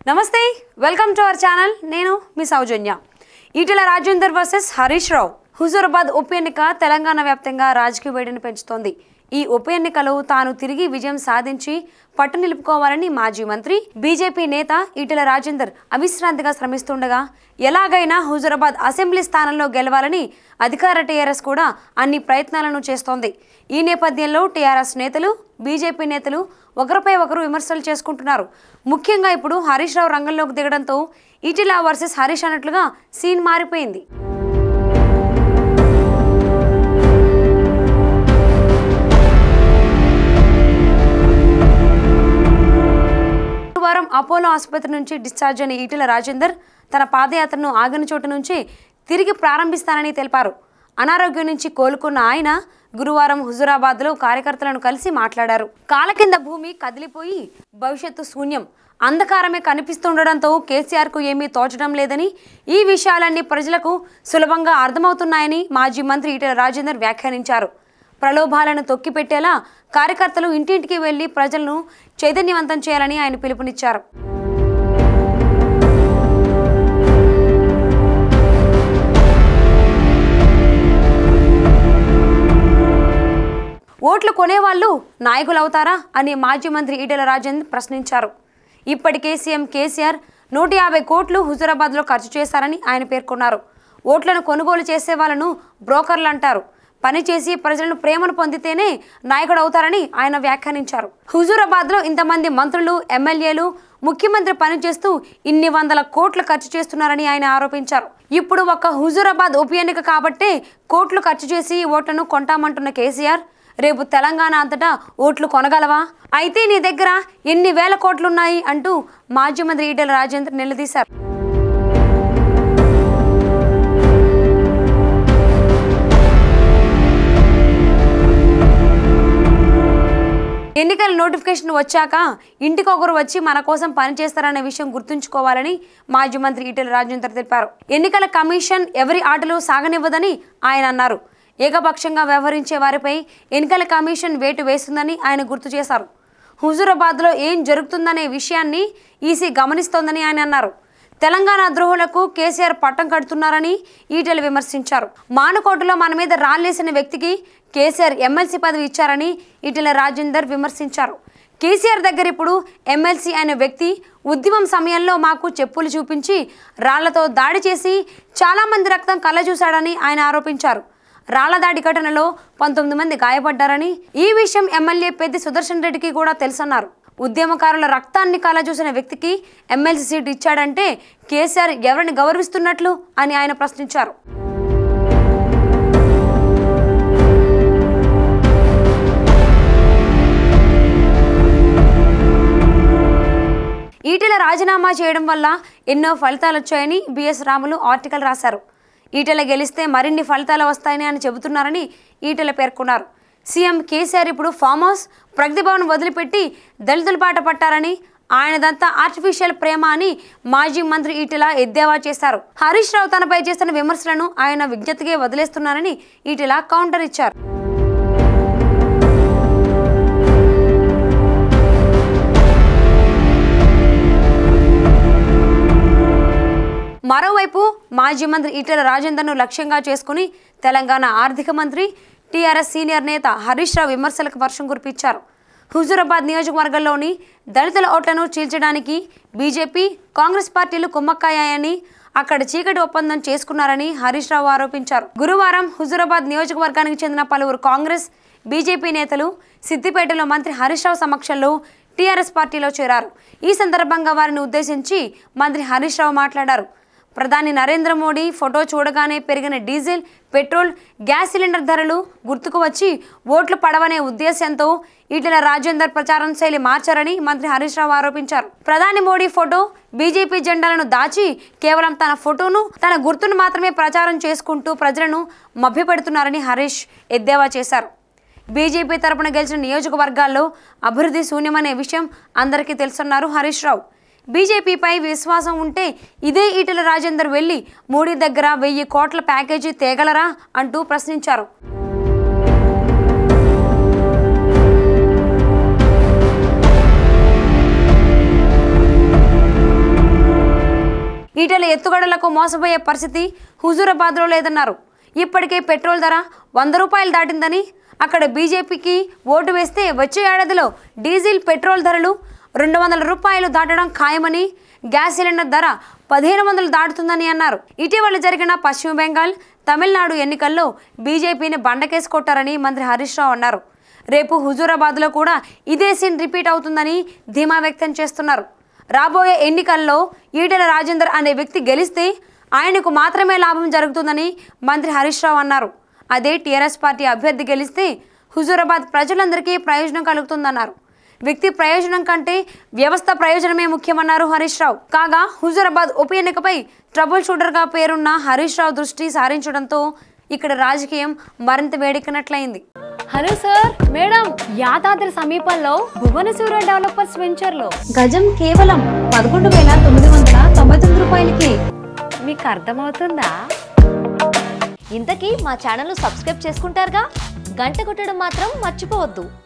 నమస్తే welcome to our channel నేను మీ సౌజన్య ఈటెల రాజేందర్ వర్సెస్ హరీష్ రావు హుజూరాబాద్ ఉప ఎన్నిక తెలంగాణ వ్యాప్తంగా రాజకీయ వేడిని పెంచుతోంది ఈ ఉప ఎన్నికలో తాను తిరిగి విజయం సాధించి పట్టు నిలుపుకోవాలని మాజీ మంత్రి బీజేపీ నేత ఈటెల రాజేందర్ అవిశ్రాంతిగా శ్రమిస్తుండగా ఎలాగైనా హుజూరాబాద్ అసెంబ్లీ స్థానంలో గెలవాలని అధికార టీఆర్ఎస్ కూడా అన్ని ప్రయత్నాలను చేస్తోంది ఈ నేపథ్యంలో టీఆర్ఎస్ నేతలు బీజేపీ నేతలు ఒకరిపై ఒకరు విమర్శలు చేసుకుంటున్నారు ముఖ్యంగా ఇప్పుడు హరీష్ రావు రంగంలోకి దిగడంతో ఈటిలా వర్సెస్ హరీష్ అన్నట్లుగా సీన్ మారిపోయింది గురువారం అపోలో ఆసుపత్రి నుంచి డిశ్చార్జ్ అయిన ఈటెల రాజేందర్ తన పాదయాత్రను ఆగిన చోటు నుంచి తిరిగి ప్రారంభిస్తానని తెలిపారు అనారోగ్యం నుంచి కోలుకున్న ఆయన గురువారం హుజురాబాద్లో కార్యకర్తలను కలిసి మాట్లాడారు కాల కింద భూమి కదిలిపోయి భవిష్యత్తు శూన్యం అంధకారమే కనిపిస్తుండడంతో కేసీఆర్కు ఏమీ తోచడం లేదని ఈ విషయాలన్నీ ప్రజలకు సులభంగా అర్థమవుతున్నాయని మాజీ మంత్రి ఈటెల రాజేందర్ వ్యాఖ్యానించారు ప్రలోభాలను తొక్కిపెట్టేలా కార్యకర్తలు ఇంటింటికి వెళ్లి ప్రజలను చైతన్యవంతం చేయాలని ఆయన పిలుపునిచ్చారు ఓట్లు కొనేవాళ్ళు నాయకులు అవుతారా అని మాజీ మంత్రి ఈటెల రాజేందర్ ప్రశ్నించారు ఇప్పటికే సీఎం కేసీఆర్ నూట యాభై కోట్లు హుజురాబాద్లో ఖర్చు చేశారని ఆయన పేర్కొన్నారు ఓట్లను కొనుగోలు చేసే వాళ్ళను బ్రోకర్లు అంటారు పనిచేసి ప్రజలను ప్రేమను పొందితేనే నాయకుడు అవుతారని ఆయన వ్యాఖ్యానించారు హుజూరాబాద్లో ఇంతమంది మంత్రులు ఎమ్మెల్యేలు ముఖ్యమంత్రి పనిచేస్తూ ఇన్ని వందల కోట్లు ఖర్చు చేస్తున్నారని ఆయన ఆరోపించారు ఇప్పుడు ఒక హుజూరాబాద్ ఉప ఎన్నిక కాబట్టే కోట్లు ఖర్చు చేసి ఓట్లను కొంటామంటున్న కేసీఆర్ రేపు తెలంగాణ అంతటా ఓట్లు కొనగలవా అయితే నీ దగ్గర ఎన్ని వేల కోట్లున్నాయి అంటూ మాజీ మంత్రి ఈటెల రాజేందర్ నిలదీశారు ఎన్నికల నోటిఫికేషన్ వచ్చాక ఇంటికొకరు వచ్చి మన కోసం పనిచేస్తారనే విషయం గుర్తుంచుకోవాలని మాజీ మంత్రి ఈటెల రాజేందర్ తెలిపారు ఎన్నికల కమిషన్ ఎవరి ఆటలు సాగనివ్వదని ఆయన అన్నారు ఏకపక్షంగా వ్యవహరించే వారిపై ఎన్నికల కమిషన్ వేటు వేస్తుందని ఆయన గుర్తు చేశారు హుజూరాబాద్లో ఏం జరుగుతుందనే విషయాన్ని ఈసీ గమనిస్తోందని ఆయన అన్నారు తెలంగాణ ద్రోహులకు కేసీఆర్ పట్టం కడుతున్నారని ఈటెలు విమర్శించారు మానుకోటలో మన మీద రాళ్ళేసిన వ్యక్తికి కేసీఆర్ ఎమ్మెల్సీ పదవి ఇచ్చారని ఈటెల రాజేందర్ విమర్శించారు కేసీఆర్ దగ్గర ఇప్పుడు ఎమ్మెల్సీ అనే వ్యక్తి ఉద్యమం సమయంలో మాకు చెప్పులు చూపించి రాళ్లతో దాడి చేసి చాలామంది రక్తం కళ్ళ చూశాడని ఆయన ఆరోపించారు రాళ్ల దాడి ఘటనలో పంతొమ్మిది మంది గాయపడ్డారని ఈ విషయం ఎమ్మెల్యే పెద్ది సుదర్శన్ రెడ్డికి కూడా తెలుసన్నారు ఉద్యమకారుల రక్తాన్ని కళ చూసిన వ్యక్తికి ఎమ్మెల్సీ సీట్ ఇచ్చాడంటే కేసీఆర్ ఎవరిని గౌరవిస్తున్నట్లు అని ఆయన ప్రశ్నించారు ఈటెల రాజీనామా చేయడం వల్ల ఎన్నో ఫలితాలు వచ్చాయని బిఎస్ రాములు ఆర్టికల్ రాశారు ఈటెల గెలిస్తే మరిన్ని ఫలితాలు వస్తాయని అని చెబుతున్నారని ఈటెల పేర్కొన్నారు సీఎం కేసీఆర్ ఇప్పుడు ఫామ్ హౌస్ ప్రగతి భవన్ వదిలిపెట్టి దళితుల పాట పట్టారని ఆయనదంతా ఆర్టిఫిషియల్ ప్రేమ అని మాజీ మంత్రి ఈటెల ఎద్దేవా చేశారు హరీష్ రావు తనపై చేస్తున్న విమర్శలను ఆయన విజ్ఞతగా వదిలేస్తున్నారని ఈటెల కౌంటర్ ఇచ్చారు మరోవైపు మాజీ మంత్రి ఈటెల రాజేందర్ను లక్ష్యంగా చేసుకుని తెలంగాణ ఆర్థిక మంత్రి టీఆర్ఎస్ సీనియర్ నేత హరీష్ రావు విమర్శలకు వర్షం కురిపించారు హుజూరాబాద్ నియోజకవర్గంలోని దళితుల ఓట్లను చీల్చడానికి బీజేపీ కాంగ్రెస్ పార్టీలు కుమ్మక్కాయని అక్కడ చీకటి ఒప్పందం చేసుకున్నారని హరీష్ రావు ఆరోపించారు గురువారం హుజూరాబాద్ నియోజకవర్గానికి చెందిన పలువురు కాంగ్రెస్ బీజేపీ నేతలు సిద్దిపేటలో మంత్రి హరీష్ రావు సమక్షంలో టీఆర్ఎస్ పార్టీలో చేరారు ఈ సందర్భంగా వారిని ఉద్దేశించి మంత్రి హరీష్ రావు మాట్లాడారు ప్రధాని నరేంద్ర మోడీ ఫోటో చూడగానే పెరిగిన డీజిల్ పెట్రోల్ గ్యాస్ సిలిండర్ ధరలు గుర్తుకు వచ్చి ఓట్లు పడవనే ఉద్దేశంతో ఈటెల రాజేందర్ ప్రచారం శైలి మార్చారని మంత్రి హరీష్ రావు ఆరోపించారు ప్రధాని మోడీ ఫోటో బీజేపీ జెండాలను దాచి కేవలం తన ఫోటోను తన గుర్తును మాత్రమే ప్రచారం చేసుకుంటూ ప్రజలను మభ్యపెడుతున్నారని హరీష్ ఎద్దేవా చేశారు బీజేపీ తరపున గెలిచిన నియోజకవర్గాల్లో అభివృద్ధి శూన్యమనే విషయం అందరికీ తెలుసన్నారు హరీష్ రావు బీజేపీపై విశ్వాసం ఉంటే ఇదే ఈటెల రాజేందర్ వెళ్లి మోడీ దగ్గర వెయ్యి కోట్ల ప్యాకేజీ తేగలరా అంటూ ప్రశ్నించారు ఈటెల ఎత్తుగడలకు మోసపోయే పరిస్థితి హుజూరాబాద్లో లేదన్నారు ఇప్పటికే పెట్రోల్ ధర వంద రూపాయలు దాటిందని అక్కడ బీజేపీకి ఓటు వేస్తే వచ్చే ఏడాదిలో డీజిల్ పెట్రోల్ ధరలు రెండు వందల రూపాయలు దాటడం ఖాయమని గ్యాస్ సిలిండర్ ధర పదిహేను వందలు దాటుతుందని అన్నారు ఇటీవల జరిగిన పశ్చిమ బెంగాల్ తమిళనాడు ఎన్నికల్లో బీజేపీని బండకేసి కొట్టారని మంత్రి హరీష్ రావు అన్నారు రేపు హుజూరాబాద్లో కూడా ఇదే సీన్ రిపీట్ అవుతుందని ధీమా వ్యక్తం చేస్తున్నారు రాబోయే ఎన్నికల్లో ఈటెల రాజేందర్ అనే వ్యక్తి గెలిస్తే ఆయనకు మాత్రమే లాభం జరుగుతుందని మంత్రి హరీష్ రావు అన్నారు అదే టీఆర్ఎస్ పార్టీ అభ్యర్థి గెలిస్తే హుజూరాబాద్ ప్రజలందరికీ ప్రయోజనం కలుగుతుందన్నారు వ్యక్తి ప్రయోజనం కంటే వ్యవస్థ ప్రయోజనమే ముఖ్యమన్నారు హరీష్ రావు కాగా హుజూరాబాద్ ఉప ఎన్నికపై ట్రబుల్ షూటర్గా పేరున్న హరీష్ రావు దృష్టి సారించడంతో ఇక్కడ రాజకీయం మరింత వేడెక్కినట్లయింది హలో సార్ మేడం యాదాద్రి సమీపంలో భువనసూర డెవలపర్స్ వెంచర్ లో గజం కేవలం పదకొండు వేల తొమ్మిది వందల తొంభై తొమ్మిది రూపాయలకి మీకు అర్థమవుతుందా ఇంతకీ మా ఛానల్ సబ్స్క్రైబ్ చేసుకుంటారుగా గంట కొట్టడం మాత్రం మర్చిపోవద్దు